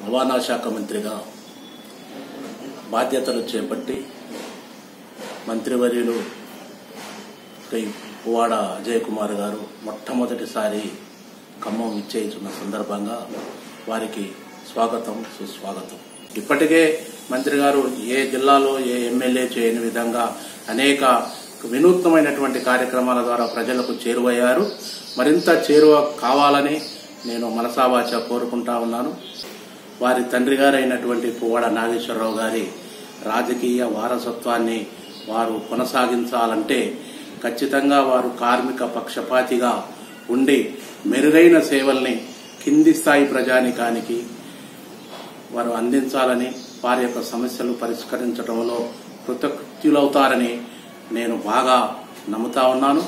రవాణా శాఖ మంత్రిగా బాధ్యతలు చేపట్టి మంత్రివర్యులు శ్రీ పువ్వాడ అజయ్ కుమార్ గారు మొట్టమొదటిసారి ఖమ్మం ఇచ్చేస్తున్న సందర్భంగా వారికి స్వాగతం సుస్వాగతం ఇప్పటికే మంత్రి గారు ఏ జిల్లాలో ఏ ఎమ్మెల్యే చేయని విధంగా అనేక వినూత్నమైనటువంటి కార్యక్రమాల ద్వారా ప్రజలకు చేరువయ్యారు మరింత చేరువ కావాలని నేను మనసావాచ కోరుకుంటా ఉన్నాను వారి తండ్రి గారైనటువంటి పువ్వాడ నాగేశ్వరరావు గారి రాజకీయ వారసత్వాన్ని వారు కొనసాగించాలంటే ఖచ్చితంగా వారు కార్మిక పక్షపాతిగా ఉండి మెరుగైన సేవల్ని కింది స్థాయి ప్రజానికానికి వారు అందించాలని వారి యొక్క సమస్యలు పరిష్కరించడంలో కృతకృత్యులవుతారని నేను బాగా నమ్ముతా ఉన్నాను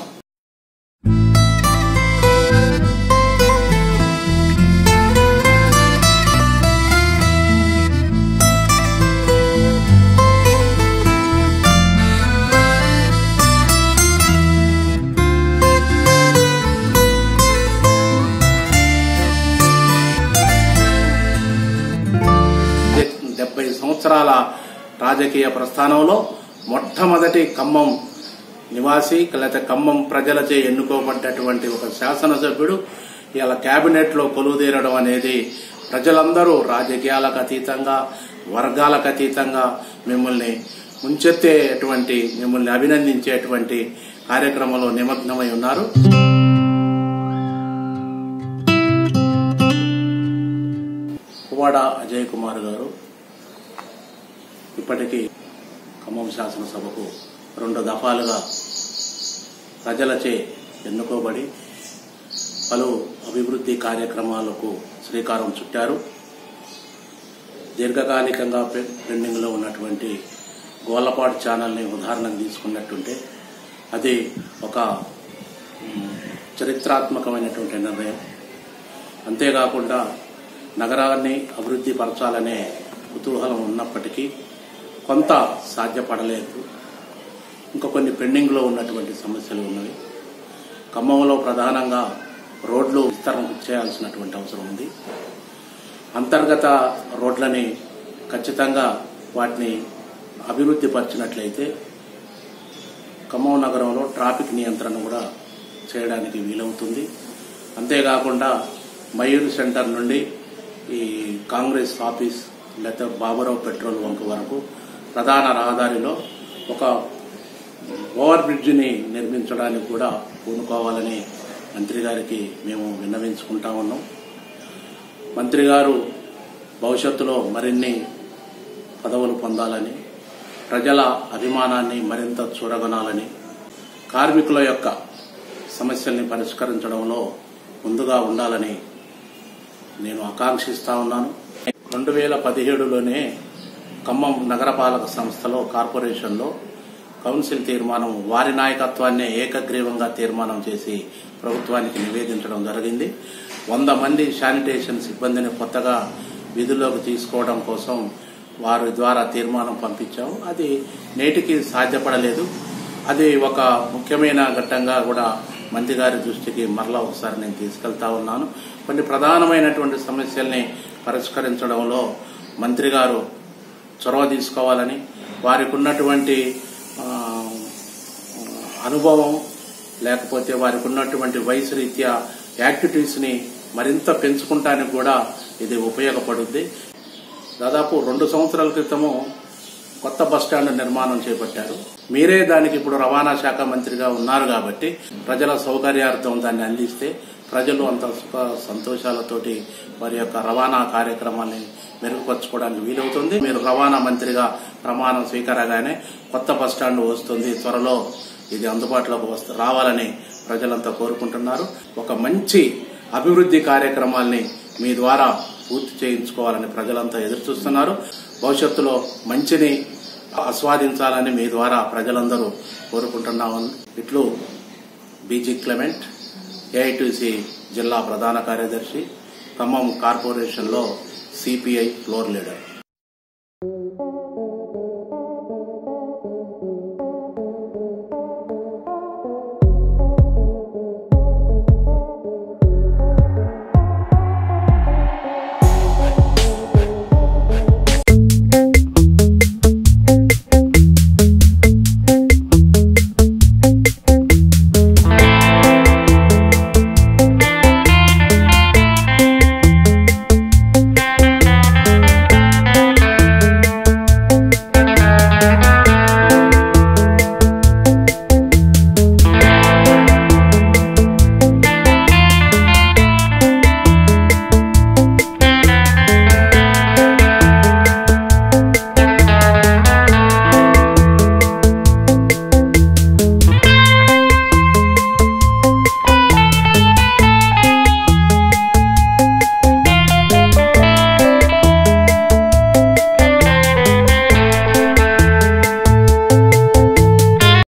డెబ్బై సంవత్సరాల రాజకీయ ప్రస్థానంలో మొట్టమొదటి ఖమ్మం నివాసి లేకపోతే ఖమ్మం ప్రజలచే ఎన్నుకోబడ్డటువంటి ఒక శాసనసభ్యుడు ఇలా కేబినెట్ లో కొలువుదీరడం అనేది ప్రజలందరూ రాజకీయాలకు అతీతంగా వర్గాలకు అతీతంగా మిమ్మల్ని ముంచెత్తేటువంటి మిమ్మల్ని అభినందించేటువంటి కార్యక్రమంలో నిమగ్నమై ఉన్నారు పువ్వాడ అజయ్ కుమార్ గారు ఇప్పటికీ ఖమ్మం శాసనసభకు రెండు దఫాలుగా ప్రజలచే ఎన్నుకోబడి పలు అభివృద్ధి కార్యక్రమాలకు శ్రీకారం చుట్టారు దీర్ఘకాలికంగా పె- పెండింగ్లో ఉన్నటువంటి గోలపాడు ఛానల్ని ఉదాహరణకు తీసుకున్నట్టుంటే అది ఒక మ్, చరిత్రాత్మకమైనటువంటి నిర్ణయం అంతేకాకుండా నగరాన్ని అభివృద్ధి పరచాలనే కుతూహలం ఉన్నప్పటికీ కొంత సాధ్యపడలేదు ఇంకా కొన్ని పెండింగ్లో ఉన్నటువంటి సమస్యలు ఉన్నవి ఖమ్మంలో ప్రధానంగా రోడ్లు విస్తరణ చేయాల్సినటువంటి అవసరం ఉంది అంతర్గత రోడ్లని ఖచ్చితంగా వాటిని అభివృద్ధి పరిచినట్లయితే ఖమ్మం నగరంలో ట్రాఫిక్ నియంత్రణ కూడా చేయడానికి వీలవుతుంది అంతేకాకుండా మయూర్ సెంటర్ నుండి ఈ కాంగ్రెస్ ఆఫీస్ లేదా బాబురావు పెట్రోల్ బంక్ వరకు ప్రధాన రహదారిలో ఒక ఓవర్ బ్రిడ్జిని నిర్మించడానికి కూడా పూనుకోవాలని మంత్రి గారికి మేము విన్నవించుకుంటా ఉన్నాం మంత్రి గారు భవిష్యత్తులో మరిన్ని పదవులు పొందాలని ప్రజల అభిమానాన్ని మరింత చూరగొనాలని కార్మికుల యొక్క సమస్యల్ని పరిష్కరించడంలో ముందుగా ఉండాలని నేను ఆకాంక్షిస్తా ఉన్నాను రెండు వేల పదిహేడులోనే ఖమ్మం నగరపాలక సంస్థలో కార్పొరేషన్లో కౌన్సిల్ తీర్మానం వారి నాయకత్వాన్నే ఏకగ్రీవంగా తీర్మానం చేసి ప్రభుత్వానికి నివేదించడం జరిగింది వంద మంది శానిటేషన్ సిబ్బందిని కొత్తగా విధుల్లోకి తీసుకోవడం కోసం వారి ద్వారా తీర్మానం పంపించాము అది నేటికి సాధ్యపడలేదు అది ఒక ముఖ్యమైన ఘట్టంగా కూడా మంత్రి గారి దృష్టికి మరలా ఒకసారి నేను తీసుకెళ్తా ఉన్నాను కొన్ని ప్రధానమైనటువంటి సమస్యల్ని పరిష్కరించడంలో మంత్రి గారు చొరవ తీసుకోవాలని వారికి ఉన్నటువంటి ఆ, అనుభవం లేకపోతే వారికి ఉన్నటువంటి వయసు రీత్యా యాక్టివిటీస్ ని మరింత పెంచుకుంటానికి కూడా ఇది ఉపయోగపడుద్ది దాదాపు రెండు సంవత్సరాల క్రితము కొత్త బస్టాండ్ నిర్మాణం చేపట్టారు మీరే దానికి ఇప్పుడు రవాణా శాఖ మంత్రిగా ఉన్నారు కాబట్టి ప్రజల సౌకర్యార్థం దాన్ని అందిస్తే ప్రజలు అంత సుఖ సంతోషాలతోటి వారి యొక్క రవాణా కార్యక్రమాన్ని మెరుగుపరచుకోవడానికి వీలవుతుంది మీరు రవాణా మంత్రిగా ప్రమాణం స్వీకారగానే కొత్త బస్టాండ్ వస్తుంది త్వరలో ఇది అందుబాటులోకి వస్తు రావాలని ప్రజలంతా కోరుకుంటున్నారు ఒక మంచి అభివృద్ధి కార్యక్రమాల్ని మీ ద్వారా పూర్తి చేయించుకోవాలని ప్రజలంతా ఎదురు చూస్తున్నారు భవిష్యత్తులో మంచిని ఆస్వాదించాలని మీ ద్వారా ప్రజలందరూ కోరుకుంటున్నాము ఇట్లు బీజీ క్లెమెంట్ ఏఐటీసీ జిల్లా ప్రధాన కార్యదర్శి ఖమ్మం కార్పొరేషన్లో సిపిఐ ఫ్లోర్ లీడర్